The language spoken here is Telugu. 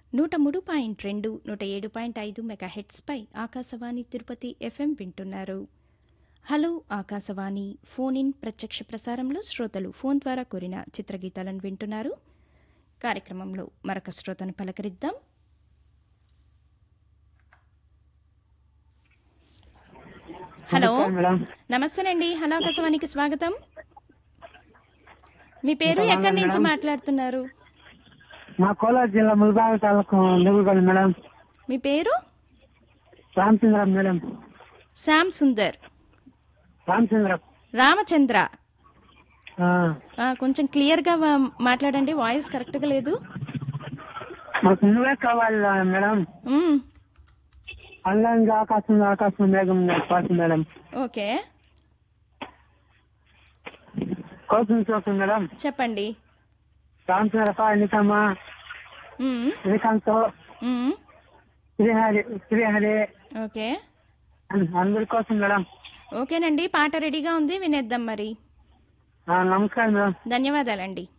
నూట మూడు పాయింట్ రెండు నూట ఏడు పాయింట్ ఐదు మెగాహెట్స్పై ఆకాశవాణి తిరుపతి ఎఫ్ఎం వింటున్నారు హలో ఆకాశవాణి ఫోన్ ఇన్ ప్రత్యక్ష ప్రసారంలో శ్రోతలు ఫోన్ ద్వారా కోరిన చిత్రగీతాలను వింటున్నారు కార్యక్రమంలో మరొక శ్రోతను పలకరిద్దాం హలో మేడం నమస్తేనండి హలో ఆకాశవాణికి స్వాగతం మీ పేరు ఎక్కడి నుంచి మాట్లాడుతున్నారు మా కోలార్ జిల్లా ముల్బాగ్ తాలూకు నెగుగల్ మేడం మీ పేరు రామచంద్ర మేడం శ్యామ్ సుందర్ రామచంద్ర రామచంద్ర ఆ, ఆ, కొంచెం క్లియర్గా వా- మాట్లాడండి వాయిస్ కరెక్ట్గా లేదు మాకు నువ్వే కావాలి మేడం మ్మ్, అల్లంగా ఆకాశం ఆకాశం మేఘం పాటు మేడం ఓకే కోసం చూస్తుంది మేడం చెప్పండి రామచంద్ర నికమ్మ మ్మ్, శ్రీకాంత్ మ్మ్, శ్రీహరి శ్రీహరి ఓకే అన్- అందరి కోసం మేడం ఓకేనండి పాట రెడీగా ఉంది వినేద్దాం మరి ఆ, నమస్కారం మేడం ధన్యవాదాలండి